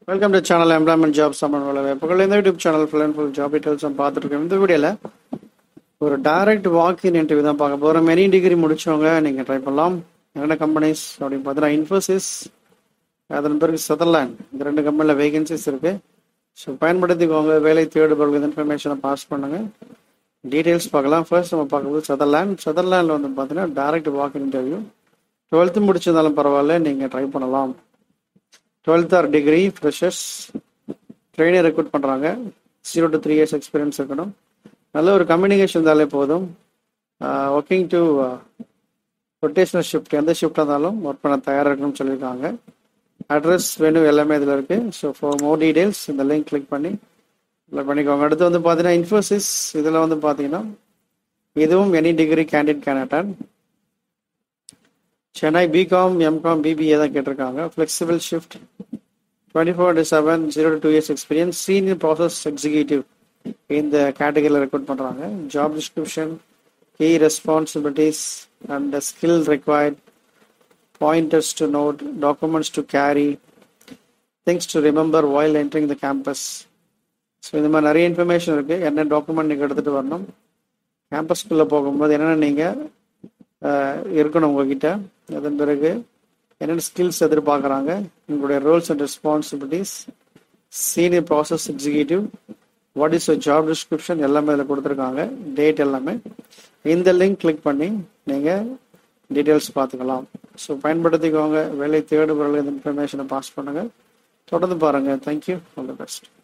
welcome to channel employment job சம்மன் வேலை வாய்ப்புகள் இந்த YouTube channel full and full job details பார்த்துட்டு இருக்கோம் இந்த வீடியோவில் ஒரு டைரக்ட் வாக்கின் இன்டர்வியூ தான் பார்க்க போகிறோம் மெனி டிகிரி முடிச்சவங்க நீங்கள் ட்ரை பண்ணலாம் என்னென்ன கம்பெனிஸ் அப்படின்னு பார்த்தீங்கன்னா இன்ஃபோசிஸ் அதன் பிறகு சதர்லேண்ட் இந்த ரெண்டு கம்பெனியில் வேகன்சிஸ் இருக்குது ஸோ பயன்படுத்திக்கோங்க வேலை தேடுபவர்கள் இன்ஃபர்மேஷனை பாஸ் பண்ணுங்கள் டீட்டெயில்ஸ் பார்க்கலாம் ஃபர்ஸ்ட் நம்ம பார்க்கும்போது சதர்லேண்ட் சதர்லேண்டில் வந்து பார்த்தீங்கன்னா டைரக்ட் வாக்கின் இன்டர்வியூ டுவெல்த்து முடிச்சிருந்தாலும் பரவாயில்ல நீங்கள் ட்ரை பண்ணலாம் டுவெல்த் ஆர் டிகிரி ஃப்ரெஷர்ஸ் ட்ரெயினை ரெக்ரூட் பண்ணுறாங்க zero to three years experience இருக்கணும் நல்ல ஒரு கம்யூனிகேஷன் இருந்தாலே போதும் ஒர்க்கிங் டு ரொட்டேஷனல் ஷிஃப்ட் எந்த ஷிஃப்டாக இருந்தாலும் ஒர்க் பண்ண தயாராக இருக்கணும்னு சொல்லியிருக்காங்க அட்ரஸ் வேணும் எல்லாமே இதில் இருக்குது ஸோ ஃபார் மோர் டீடைல்ஸ் இந்த லிங்க் கிளிக் பண்ணி இல்லை பண்ணிக்கோங்க அடுத்து வந்து பார்த்தீங்கன்னா இன்ஃபோசிஸ் இதில் வந்து பார்த்தீங்கன்னா இதுவும் any degree candidate can attend Chennai BCom MCom BBA தான் கேட்டிருக்காங்க flexible shift twenty four to seven zero to two years experience senior process executive இந்த கேட்டகரியில் ரெக்ரூட் பண்ணுறாங்க job description key responsibilities and skill required pointers to note documents to carry things to remember while entering the campus so இந்த மாதிரி நிறைய information இருக்குது என்ன document நீங்கள் எடுத்துகிட்டு வரணும் கேம்பஸ்குள்ளே போகும்போது என்னென்ன நீங்கள் இருக்கணும் உங்ககிட்ட அதன் பிறகு என்னென்ன ஸ்கில்ஸ் எதிர்பார்க்குறாங்க உங்களுடைய roles and responsibilities senior process executive what is job description எல்லாமே இதில் கொடுத்துருக்காங்க டேட் எல்லாமே இந்த லிங்க் கிளிக் பண்ணி நீங்கள் டீட்டெயில்ஸ் பார்த்துக்கலாம் ஸோ பயன்படுத்திக்கோங்க வேலை தேடுபவர்கள் இந்த இன்ஃபர்மேஷனை பாஸ் பண்ணுங்கள் தொடர்ந்து பாருங்கள் தேங்க்யூ ஆல் தி பெஸ்ட்